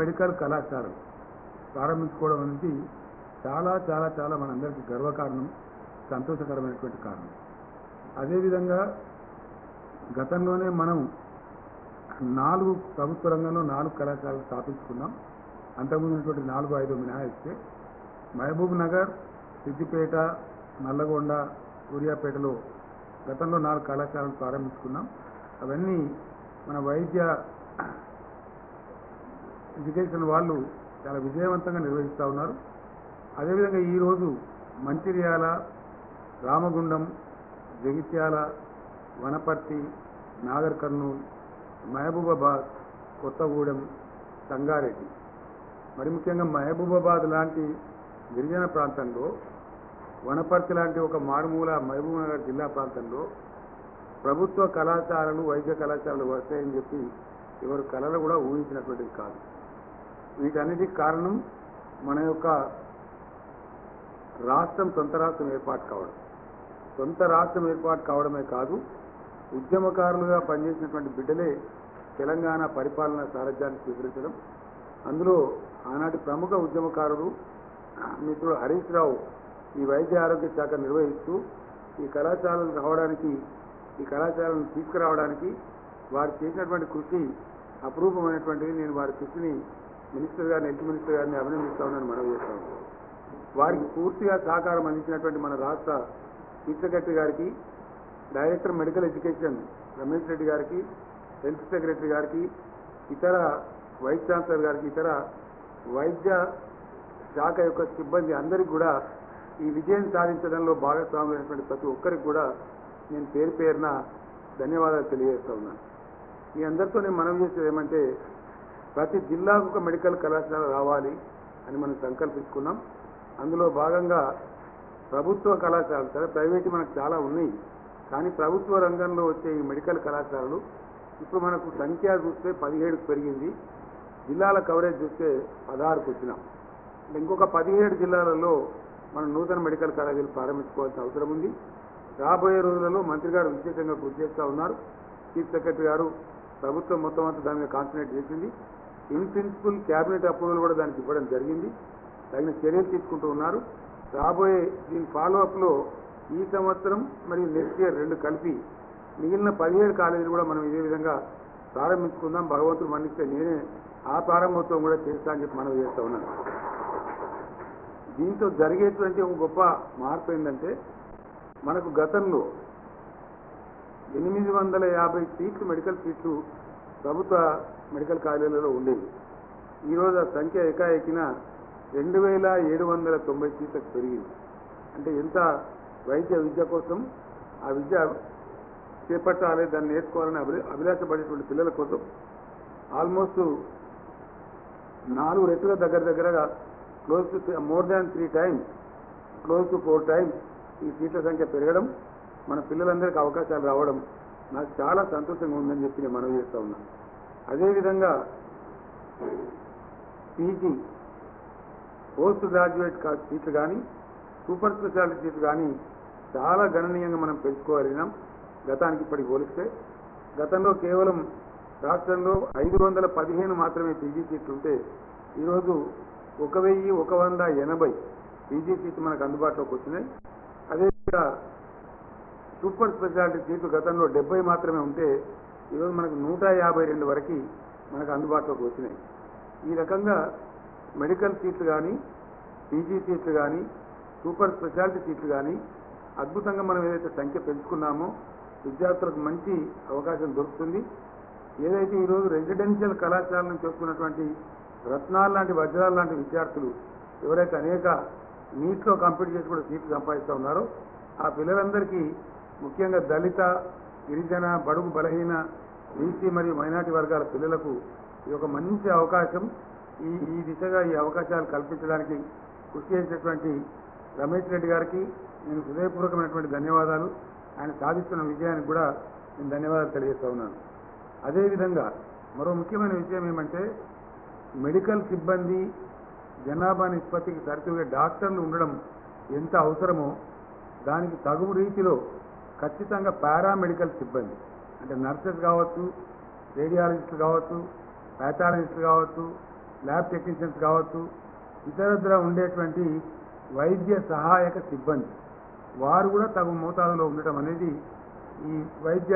medical కళాశాలలు ప్రారంభించుకోవడం అనేది చాలా చాలా చాలా మనందరికీ గర్వకారణం సంతోషకరమైనటువంటి కారణం అదేవిధంగా గతంలోనే మనం నాలుగు ప్రభుత్వ రంగంలో నాలుగు కళాశాలలు స్థాపించుకున్నాం అంతకుముందు ఉన్నటువంటి నాలుగు ఐదు మినహాయిస్తే మహబూబ్ నగర్ సిద్దిపేట నల్లగొండ సూర్యాపేటలో గతంలో నాలుగు కళాశాలలు ప్రారంభించుకున్నాం అవన్నీ మన వైద్య ఎడ్యుకేషన్ వాళ్ళు చాలా విజయవంతంగా నిర్వహిస్తూ ఉన్నారు అదేవిధంగా ఈరోజు మంచిర్యాల రామగుండం జగిత్యాల వనపర్తి నాగర్ కర్నూల్ మహబూబాబాద్ కొత్తగూడెం సంగారెడ్డి మరి ముఖ్యంగా మహబూబాబాద్ లాంటి గిరిజన ప్రాంతంలో వనపర్తి లాంటి ఒక మారుమూల మహబూబ్నగర్ జిల్లా ప్రాంతంలో ప్రభుత్వ కళాశాలలు వైద్య కళాశాలలు వస్తాయని చెప్పి ఎవరు కళలు కూడా ఊహించినటువంటిది కాదు వీటన్నిటికి కారణం మన యొక్క రాష్ట్రం సొంత రాష్ట్రం ఏర్పాటు కావడం సొంత రాష్ట్రం ఏర్పాటు కావడమే కాదు ఉద్యమకారులుగా పనిచేసినటువంటి బిడ్డలే తెలంగాణ పరిపాలన సారథ్యాన్ని స్వీకరించడం అందులో ఆనాటి ప్రముఖ ఉద్యమకారుడు మిత్రుడు హరీష్ రావు ఈ వైద్య ఆరోగ్య శాఖ నిర్వహిస్తూ ఈ కళాశాలలు రావడానికి ఈ కళాశాలను తీసుకురావడానికి వారు చేసినటువంటి కృషి అపురూపమైనటువంటిది నేను వారి కృషిని మినిస్టర్ గారిని హెల్త్ మినిస్టర్ గారిని అభినందిస్తా ఉన్నాను మనవి చేస్తాను వారికి పూర్తిగా సహకారం అందించినటువంటి మన రాష్ట్ర చీఫ్ సెక్రటరీ గారికి director medical education Ramesh Reddy గారికి హెల్త్ సెక్రటరీ గారికి ఇతర వైస్ ఛాన్సలర్ గారికి ఇతర వైద్య శాఖ యొక్క సిబ్బంది అందరికీ కూడా ఈ విజయం సాధించడంలో భాగస్వాములైనటువంటి ప్రతి ఒక్కరికి కూడా నేను పేరు పేరున ధన్యవాదాలు తెలియజేస్తా ఉన్నాను మీ అందరితో నేను మనవి చేసేది ఏమంటే ప్రతి జిల్లాకు ఒక మెడికల్ కళాశాల రావాలి అని మనం సంకల్పించుకున్నాం అందులో భాగంగా ప్రభుత్వ కళాశాలలు సరే ప్రైవేట్ మనకు చాలా ఉన్నాయి కానీ ప్రభుత్వ రంగంలో వచ్చే ఈ మెడికల్ కళాశాలలు ఇప్పుడు మనకు సంఖ్య చూస్తే పదిహేడుకు పెరిగింది జిల్లాల కవరేజ్ చూస్తే పదహారుకు వచ్చినాం అంటే ఇంకొక పదిహేడు జిల్లాలలో మనం నూతన మెడికల్ కాలేజీలు ప్రారంభించుకోవాల్సిన అవసరం ఉంది రాబోయే రోజులలో మంత్రి గారు విశేషంగా కృషి చేస్తూ ఉన్నారు చీఫ్ సెక్రటరీ గారు ప్రభుత్వం మొత్తం అంతా దాని మీద కాన్సన్ట్రేట్ చేసింది ఇన్ ప్రిన్సిపల్ క్యాబినెట్ అప్రూవల్ కూడా దానికి ఇవ్వడం జరిగింది తగిన చర్యలు తీసుకుంటూ ఉన్నారు రాబోయే దీని ఫాలో అప్లో ఈ సంవత్సరం మరియు నెక్స్ట్ ఇయర్ రెండు కలిపి మిగిలిన పదిహేడు కాలేజీలు కూడా మనం ఇదే విధంగా ప్రారంభించుకుందాం భగవంతుడు మన్నిస్తే నేనే ఆ ప్రారంభోత్సవం కూడా చేస్తా అని చెప్పి మనం చేస్తా ఉన్నాను దీంతో జరిగేటువంటి ఒక గొప్ప మార్పు ఏంటంటే మనకు గతంలో ఎనిమిది వందల యాభై సీట్లు మెడికల్ సీట్లు ప్రభుత్వ మెడికల్ కాలేజీలలో ఉండేవి ఈరోజు ఆ సంఖ్య ఏకాఏకిన రెండు వేల ఏడు వందల తొంభై సీట్లకు పెరిగింది అంటే ఎంత వైద్య విద్య కోసం ఆ విద్య చేపట్టాలి దాన్ని నేర్చుకోవాలని అభి అభిలాషపడేటువంటి పిల్లల కోసం ఆల్మోస్ట్ నాలుగు రెట్ల దగ్గర దగ్గరగా close to more than three times close to four times ఈ సీట్ల సంఖ్య పెరగడం మన పిల్లలందరికీ అవకాశాలు రావడం నాకు చాలా సంతోషంగా ఉందని చెప్పి నేను మనవి చేస్తా ఉన్నాను అదేవిధంగా పీజీ పోస్ట్ గ్రాడ్యుయేట్ కా- సీట్లు కానీ సూపర్ స్పెషాలిటీ సీట్లు కానీ చాలా గణనీయంగా మనం పెంచుకోగలిగినాం గతానికి ఇప్పటికి పోలిస్తే గతంలో కేవలం రాష్ట్రంలో ఐదు వందల పదిహేను మాత్రమే పీజీ సీట్లు ఉంటే ఈరోజు ఒక వెయ్యి ఒక వంద ఎనభై పీజీ సీట్లు మనకు అందుబాటులోకి వచ్చినాయి అదేవిధంగా సూపర్ స్పెషాలిటీ సీట్లు గతంలో డెబ్బై మాత్రమే ఉంటే ఈరోజు మనకు నూట యాభై రెండు వరకు మనకు అందుబాటులోకి వచ్చినాయి ఈ రకంగా మెడికల్ సీట్లు కానీ పీజీ సీట్లు కానీ సూపర్ స్పెషాలిటీ సీట్లు కానీ అద్భుతంగా మనం ఏదైతే సంఖ్య పెంచుకున్నామో విద్యార్థులకు మంచి అవకాశం దొరుకుతుంది ఏదైతే ఈరోజు రెసిడెన్షియల్ కళాశాల నుంచి వస్తున్నటువంటి రత్నాలు లాంటి వజ్రాలు లాంటి విద్యార్థులు ఎవరైతే అనేక నీట్లో కంప్లీట్ చేసి కూడా సీట్లు సంపాదిస్తూ ఉన్నారో ఆ పిల్లలందరికీ ముఖ్యంగా దళిత గిరిజన బడుగు బలహీన బీసీ మరియు మైనార్టీ వర్గాల పిల్లలకు ఇది ఒక మంచి అవకాశం ఈ ఈ దిశగా ఈ అవకాశాలు కల్పించడానికి కృషి చేసినటువంటి రమేష్ రెడ్డి గారికి నేను హృదయపూర్వకమైనటువంటి ధన్యవాదాలు ఆయన సాధిస్తున్న విజయానికి కూడా నేను ధన్యవాదాలు తెలియజేస్తా ఉన్నాను అదేవిధంగా మరో ముఖ్యమైన విషయం ఏమంటే మెడికల్ సిబ్బంది జనాభా నిష్పత్తికి సరితూగే డాక్టర్లు ఉండడం ఎంత అవసరమో దానికి తగు రీతిలో ఖచ్చితంగా పారామెడికల్ సిబ్బంది అంటే నర్సెస్ కావచ్చు రేడియాలజిస్టులు కావచ్చు ప్యాథాలజిస్టులు కావచ్చు ల్యాబ్ టెక్నీషియన్స్ కావచ్చు ఇతరత్ర ఉండేటువంటి వైద్య సహాయక సిబ్బంది వారు కూడా తగు మోతాదులో ఉండటం అనేది ఈ వైద్య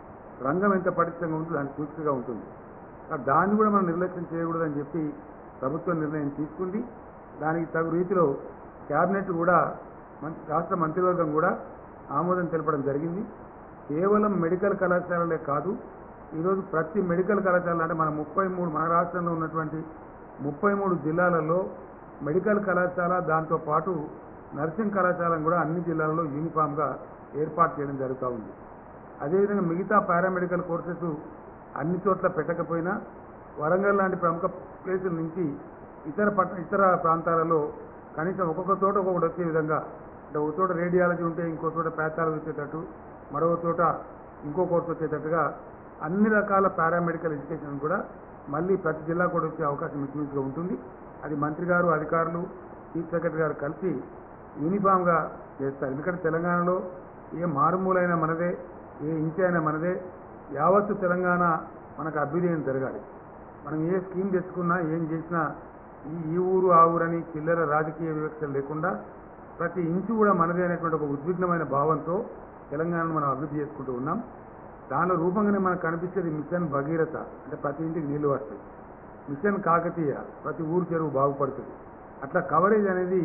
రంగం ఎంత పటిష్టంగా ఉంటుందో దానికి సూచికగా ఉంటుంది ఆ దాన్ని కూడా మనం నిర్లక్ష్యం చేయకూడదని చెప్పి ప్రభుత్వం నిర్ణయం తీసుకుంది దానికి తగు రీతిలో క్యాబినెట్ కూడా మం- రాష్ట్ర మంత్రివర్గం కూడా ఆమోదం తెలపడం జరిగింది కేవలం మెడికల్ కళాశాలలే కాదు ఈరోజు ప్రతి మెడికల్ కళాశాల అంటే మన ముప్పై మూడు మన రాష్ట్రంలో ఉన్నటువంటి ముప్పై మూడు జిల్లాలలో మెడికల్ కళాశాల దాంతో పాటు నర్సింగ్ కళాశాలను కూడా అన్ని జిల్లాలలో యూనిఫామ్గా ఏర్పాటు చేయడం జరుగుతూ ఉంది అదేవిధంగా మిగతా పారామెడికల్ కోర్సెస్ అన్ని చోట్ల పెట్టకపోయినా వరంగల్ లాంటి ప్రముఖ ప్లేసుల నుంచి ఇతర పట్ట ఇతర ప్రాంతాలలో కనీసం ఒక్కొక్క చోట ఒక్కొక్కటి వచ్చే విధంగా అంటే ఒక చోట రేడియాలజీ ఉంటే ఇంకో చోట ప్యాథాలజీ వచ్చేటట్టు మరో చోట ఇంకో కోర్సు వచ్చేటట్టుగా అన్ని రకాల పారామెడికల్ ఎడ్యుకేషన్ కూడా మళ్ళీ ప్రతి జిల్లా కూడా వచ్చే అవకాశం ఇంచుమించుగా ఉంటుంది అది మంత్రి గారు అధికారులు చీఫ్ సెక్రటరీ గారు కలిసి యూనిఫామ్గా చేస్తారు ఎందుకంటే తెలంగాణలో ఏ మారుమూలైన మనదే ఏ ఇంటి అయినా మనదే యావత్తు తెలంగాణ మనకు అభ్యుదయం జరగాలి మనం ఏ స్కీమ్ తెచ్చుకున్నా ఏం చేసినా ఈ ఈ ఊరు ఆ ఊరని చిల్లర రాజకీయ వివక్షలు లేకుండా ప్రతి ఇంచు కూడా మనదే అనేటువంటి ఒక ఉద్విగ్నమైన భావంతో తెలంగాణను మనం అభివృద్ధి చేసుకుంటూ ఉన్నాం దానిలో రూపంగానే మనకు కనిపించేది మిషన్ భగీరథ అంటే ప్రతి ఇంటికి నీళ్లు వస్తాయి మిషన్ కాకతీయ ప్రతి ఊరు చెరువు బాగుపడుతుంది అట్లా కవరేజ్ అనేది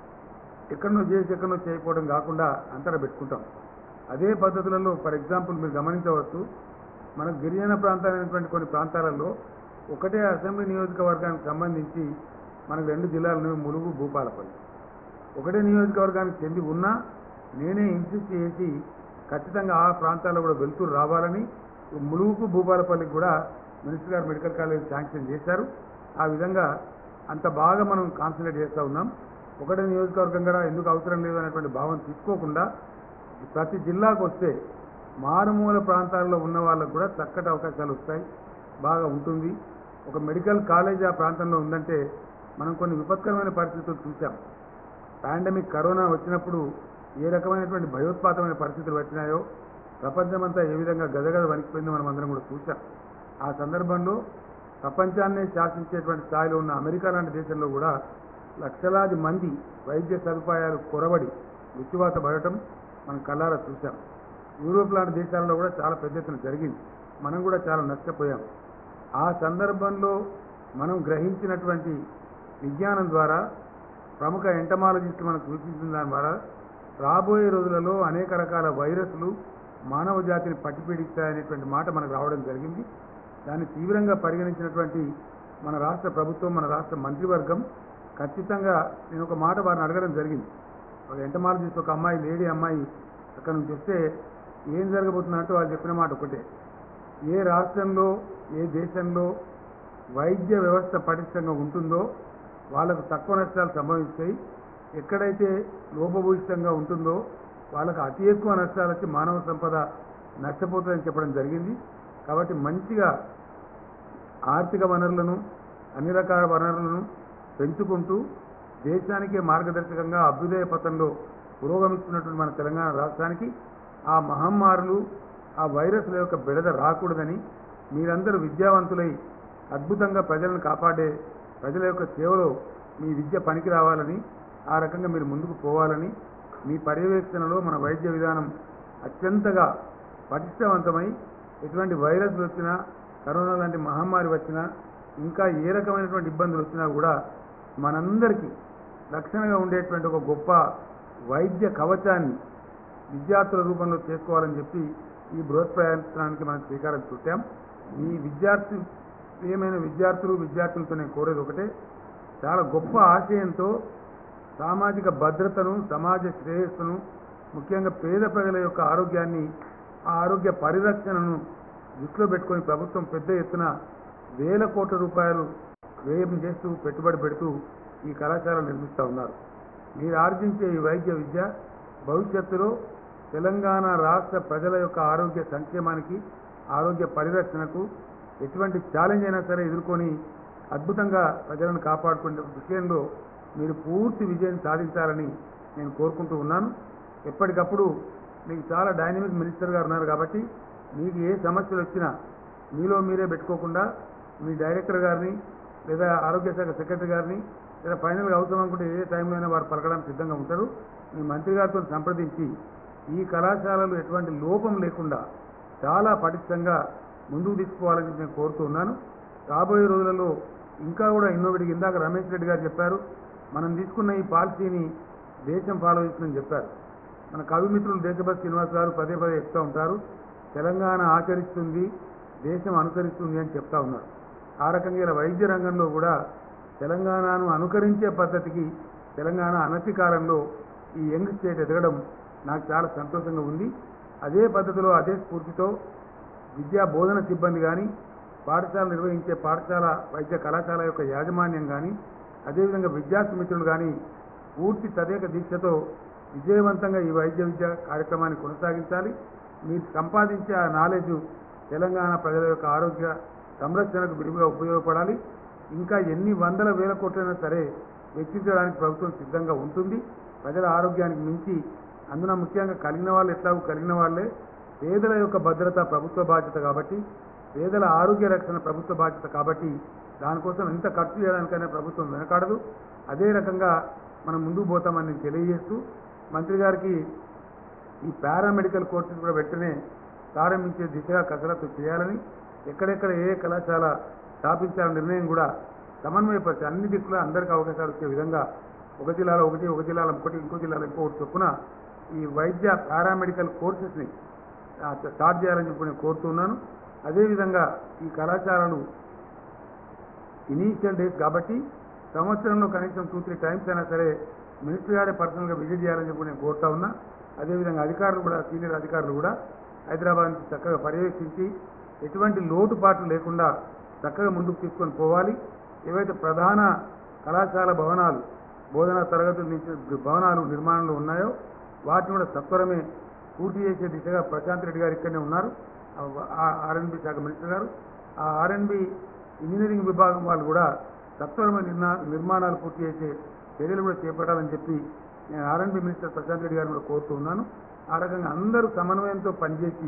ఎక్కడనో చేసి ఎక్కడనో చేయకపోవడం కాకుండా అంతటా పెట్టుకుంటాం అదే పద్ధతులలో ఫర్ ఎగ్జాంపుల్ మీరు గమనించవచ్చు మన గిరిజన ప్రాంతాలైనటువంటి కొన్ని ప్రాంతాలలో ఒకటే అసెంబ్లీ నియోజకవర్గానికి సంబంధించి మనకు రెండు జిల్లాలు ములుగు భూపాలపల్లి ఒకటే నియోజకవర్గానికి చెంది ఉన్నా నేనే ఇన్సిస్ట్ చేసి ఖచ్చితంగా ఆ ప్రాంతాల్లో కూడా వెళ్తూరు రావాలని ములుగుకు భూపాలపల్లికి కూడా మినిస్టర్ గారు మెడికల్ కాలేజ్ శాంక్షన్ చేశారు ఆ విధంగా అంత బాగా మనం కాన్సన్ట్రేట్ చేస్తూ ఉన్నాం ఒకటే నియోజకవర్గం కూడా ఎందుకు అవసరం లేదు అనేటువంటి భావం తీసుకోకుండా ప్రతి జిల్లాకు వస్తే మారుమూల ప్రాంతాల్లో ఉన్న వాళ్ళకు కూడా చక్కటి అవకాశాలు వస్తాయి బాగా ఉంటుంది ఒక మెడికల్ కాలేజ్ ఆ ప్రాంతంలో ఉందంటే మనం కొన్ని విపత్కరమైన పరిస్థితులు చూసాం పాండమిక్ కరోనా వచ్చినప్పుడు ఏ రకమైనటువంటి భయోత్పాతమైన పరిస్థితులు వచ్చినాయో ప్రపంచమంతా ఏ విధంగా గదగద వణికిపోయిందో మనం అందరం కూడా చూసాం ఆ సందర్భంలో ప్రపంచాన్నే శాసించేటువంటి స్థాయిలో ఉన్న అమెరికా లాంటి దేశంలో కూడా లక్షలాది మంది వైద్య సదుపాయాలు కొరబడి మృత్యువాత పడటం మనం కళ్ళారా చూసాం యూరోప్ లాంటి దేశాల్లో కూడా చాలా పెద్ద ఎత్తున జరిగింది మనం కూడా చాలా నష్టపోయాం ఆ సందర్భంలో మనం గ్రహించినటువంటి విజ్ఞానం ద్వారా ప్రముఖ ఎంటమాలజిస్టులు మనకు సూచించిన దాని ద్వారా రాబోయే రోజులలో అనేక రకాల వైరస్లు మానవ జాతిని పట్టిపీడిస్తాయనేటువంటి మాట మనకు రావడం జరిగింది దాన్ని తీవ్రంగా పరిగణించినటువంటి మన రాష్ట్ర ప్రభుత్వం మన రాష్ట్ర మంత్రివర్గం ఖచ్చితంగా నేను ఒక మాట వారిని అడగడం జరిగింది ఒక ఎంటమాలజిస్ట్ ఒక అమ్మాయి లేడీ అమ్మాయి అక్కడ నుంచి వస్తే ఏం జరగబోతుందంటే వాళ్ళు చెప్పిన మాట ఒకటే ఏ రాష్ట్రంలో ఏ దేశంలో వైద్య వ్యవస్థ పటిష్టంగా ఉంటుందో వాళ్ళకు తక్కువ నష్టాలు సంభవిస్తాయి ఎక్కడైతే లోపభూయిష్టంగా ఉంటుందో వాళ్ళకు అతి ఎక్కువ నష్టాలు వచ్చి మానవ సంపద నష్టపోతుందని చెప్పడం జరిగింది కాబట్టి మంచిగా ఆర్థిక వనరులను అన్ని రకాల వనరులను పెంచుకుంటూ దేశానికే మార్గదర్శకంగా అభ్యుదయ పథంలో పురోగమిస్తున్నటువంటి మన తెలంగాణ రాష్ట్రానికి ఆ మహమ్మారులు ఆ వైరస్ల యొక్క బెడద రాకూడదని మీరందరూ విద్యావంతులై అద్భుతంగా ప్రజలను కాపాడే ప్రజల యొక్క సేవలో మీ విద్య పనికి రావాలని ఆ రకంగా మీరు ముందుకు పోవాలని మీ పర్యవేక్షణలో మన వైద్య విధానం అత్యంతగా పటిష్టవంతమై ఎటువంటి వైరస్లు వచ్చినా కరోనా లాంటి మహమ్మారి వచ్చినా ఇంకా ఏ రకమైనటువంటి ఇబ్బందులు వచ్చినా కూడా మనందరికీ రక్షణగా ఉండేటువంటి ఒక గొప్ప వైద్య కవచాన్ని విద్యార్థుల రూపంలో చేసుకోవాలని చెప్పి ఈ బృహత్ ప్రయత్నానికి మనం శ్రీకారం చుట్టాం ఈ విద్యార్థి ప్రియమైన విద్యార్థులు విద్యార్థులతో నేను కోరేది ఒకటే చాలా గొప్ప ఆశయంతో సామాజిక భద్రతను సమాజ శ్రేయస్సును ముఖ్యంగా పేద ప్రజల యొక్క ఆరోగ్యాన్ని ఆ ఆరోగ్య పరిరక్షణను దృష్టిలో పెట్టుకొని ప్రభుత్వం పెద్ద ఎత్తున వేల కోట్ల రూపాయలు వ్యయం చేస్తూ పెట్టుబడి పెడుతూ ఈ కళాశాలలు నిర్మిస్తూ ఉన్నారు మీరు ఆర్జించే ఈ వైద్య విద్య భవిష్యత్తులో తెలంగాణ రాష్ట్ర ప్రజల యొక్క ఆరోగ్య సంక్షేమానికి ఆరోగ్య పరిరక్షణకు ఎటువంటి ఛాలెంజ్ అయినా సరే ఎదుర్కొని అద్భుతంగా ప్రజలను కాపాడుకునే విషయంలో మీరు పూర్తి విజయం సాధించాలని నేను కోరుకుంటూ ఉన్నాను ఎప్పటికప్పుడు మీకు చాలా డైనమిక్ మినిస్టర్ గారు ఉన్నారు కాబట్టి మీకు ఏ సమస్యలు వచ్చినా మీలో మీరే పెట్టుకోకుండా మీ డైరెక్టర్ గారిని లేదా ఆరోగ్య శాఖ సెక్రటరీ గారిని లేదా ఫైనల్గా అవసరం అనుకుంటే ఏ టైంలో అయినా వారు పలకడానికి సిద్ధంగా ఉంటారు మీ మంత్రి గారితో సంప్రదించి ఈ కళాశాలలు ఎటువంటి లోపం లేకుండా చాలా పటిష్టంగా ముందుకు తీసుకుపోవాలని చెప్పి నేను కోరుతూ ఉన్నాను రాబోయే రోజులలో ఇంకా కూడా ఇన్నోవేటివ్ ఇందాక రమేష్ రెడ్డి గారు చెప్పారు మనం తీసుకున్న ఈ పాలసీని దేశం ఫాలో చేస్తుందని చెప్పారు మన కవి మిత్రులు దేశభక్తి శ్రీనివాస్ గారు పదే పదే చెప్తూ ఉంటారు తెలంగాణ ఆచరిస్తుంది దేశం అనుసరిస్తుంది అని చెప్తా ఉన్నారు ఆ రకంగా ఇలా వైద్య రంగంలో కూడా తెలంగాణను అనుకరించే పద్ధతికి తెలంగాణ అనతి కాలంలో ఈ యంగ్ స్టేట్ ఎదగడం నాకు చాలా సంతోషంగా ఉంది అదే పద్ధతిలో అదే స్ఫూర్తితో విద్యా బోధన సిబ్బంది కానీ పాఠశాల నిర్వహించే పాఠశాల వైద్య కళాశాల యొక్క యాజమాన్యం కానీ అదేవిధంగా విద్యార్థి మిత్రులు కానీ పూర్తి తదేక దీక్షతో విజయవంతంగా ఈ వైద్య విద్య కార్యక్రమాన్ని కొనసాగించాలి మీరు సంపాదించే ఆ నాలెడ్జ్ తెలంగాణ ప్రజల యొక్క ఆరోగ్య సంరక్షణకు విరివిగా ఉపయోగపడాలి ఇంకా ఎన్ని వందల వేల కోట్లైనా సరే వెచ్చించడానికి ప్రభుత్వం సిద్ధంగా ఉంటుంది ప్రజల ఆరోగ్యానికి మించి అందున ముఖ్యంగా కలిగిన వాళ్ళు ఎట్లాగూ కలిగిన వాళ్ళే పేదల యొక్క భద్రత ప్రభుత్వ బాధ్యత కాబట్టి పేదల ఆరోగ్య రక్షణ ప్రభుత్వ బాధ్యత కాబట్టి దానికోసం ఎంత ఖర్చు చేయడానికైనా ప్రభుత్వం వెనకాడదు అదే రకంగా మనం ముందుకు పోతామని నేను తెలియజేస్తూ మంత్రి గారికి ఈ పారామెడికల్ కోర్సెస్ కూడా వెంటనే ప్రారంభించే దిశగా కసరత్తు చేయాలని ఎక్కడెక్కడ ఏ ఏ కళాశాల స్థాపించాలనే నిర్ణయం కూడా సమన్వయపరిచి అన్ని దిక్కుల అందరికీ అవకాశాలు వచ్చే విధంగా ఒక జిల్లాలో ఒకటి ఒక జిల్లాలో ఇంకోటి ఇంకో జిల్లాలో ఇంకోటి చొప్పున ఈ వైద్య పారామెడికల్ కోర్సెస్ని ఆ, స్టార్ట్ చేయాలని చెప్పి నేను కోరుతున్నాను అదేవిధంగా ఈ కళాశాలలు ఇనీషియల్ డేస్ కాబట్టి సంవత్సరంలో కనీసం టూ త్రీ టైమ్స్ అయినా సరే మినిస్టర్ గారే పర్సనల్గా విజిట్ చేయాలని చెప్పి నేను కోరుతా ఉన్నా అదేవిధంగా అధికారులు కూడా సీనియర్ అధికారులు కూడా హైదరాబాద్ నుంచి చక్కగా పర్యవేక్షించి ఎటువంటి లోటుపాట్లు లేకుండా చక్కగా ముందుకు తీసుకొని పోవాలి ఏవైతే ప్రధాన కళాశాల భవనాలు బోధనా తరగతుల నుంచి భవనాలు నిర్మాణంలో ఉన్నాయో వాటిని కూడా సత్వరమే పూర్తి చేసే దిశగా ప్రశాంత్ రెడ్డి గారు ఇక్కడనే ఉన్నారు ఆర్ఎన్బి శాఖ మినిస్టర్ గారు ఆ ఆర్ఎన్బి ఇంజనీరింగ్ విభాగం వాళ్ళు కూడా సత్వరమైన నిర్మా నిర్మాణాలు పూర్తి చేసే చర్యలు కూడా చేపట్టాలని చెప్పి నేను ఆర్ఎన్బి మినిస్టర్ ప్రశాంత్ రెడ్డి గారిని కూడా కోరుతూ ఉన్నాను ఆ రకంగా అందరూ సమన్వయంతో పనిచేసి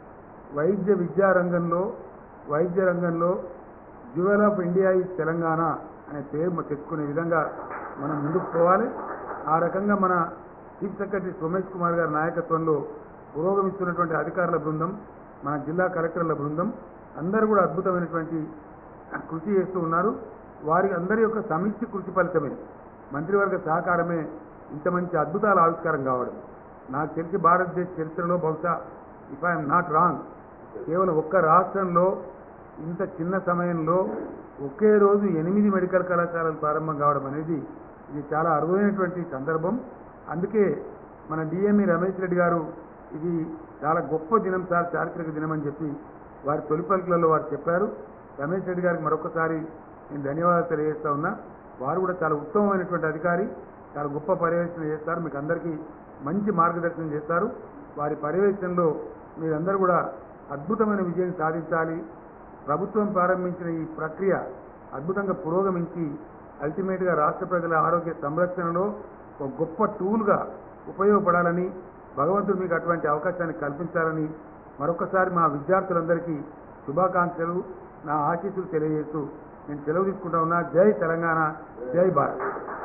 వైద్య విద్యా రంగంలో వైద్య రంగంలో జ్యువెల్ ఆఫ్ ఇండియా ఈ తెలంగాణ అనే పేరు మ- తెచ్చుకునే విధంగా మనం ముందుకు పోవాలి ఆ రకంగా మన చీఫ్ సెక్రటరీ సోమేష్ కుమార్ గారి నాయకత్వంలో పురోగమిస్తున్నటువంటి అధికారుల బృందం మన జిల్లా కలెక్టర్ల బృందం అందరూ కూడా అద్భుతమైనటువంటి కృషి చేస్తూ ఉన్నారు వారి అందరి యొక్క సమిష్టి కృషి ఫలితమే మంత్రివర్గ సహకారమే ఇంత మంచి అద్భుతాల ఆవిష్కారం కావడం నాకు తెలిసి భారతదేశ చరిత్రలో బహుశా ఇఫ్ ఐఎమ్ నాట్ రాంగ్ కేవలం ఒక్క రాష్ట్రంలో ఇంత చిన్న సమయంలో ఒకే రోజు ఎనిమిది మెడికల్ కళాశాలలు ప్రారంభం కావడం అనేది ఇది చాలా అరుదైనటువంటి సందర్భం అందుకే మన డిఎంఈ రమేష్ రెడ్డి గారు ఇది చాలా గొప్ప దినం సార్ చారిత్రక దినం అని చెప్పి వారి తొలి పలుకులలో వారు చెప్పారు రమేష్ రెడ్డి గారికి మరొకసారి నేను ధన్యవాదాలు తెలియజేస్తా ఉన్నా వారు కూడా చాలా ఉత్తమమైనటువంటి అధికారి చాలా గొప్ప పర్యవేక్షణ చేస్తారు మీకు అందరికీ మంచి మార్గదర్శనం చేస్తారు వారి పర్యవేక్షణలో మీరందరూ కూడా అద్భుతమైన విజయం సాధించాలి ప్రభుత్వం ప్రారంభించిన ఈ ప్రక్రియ అద్భుతంగా పురోగమించి అల్టిమేట్గా రాష్ట్ర ప్రజల ఆరోగ్య సంరక్షణలో ఒక గొప్ప టూల్గా ఉపయోగపడాలని భగవంతుడు మీకు అటువంటి అవకాశాన్ని కల్పించాలని మరొకసారి మా విద్యార్థులందరికీ శుభాకాంక్షలు నా ఆశీస్సులు తెలియజేస్తూ నేను సెలవు తీసుకుంటా ఉన్నా జై తెలంగాణ జై భారత్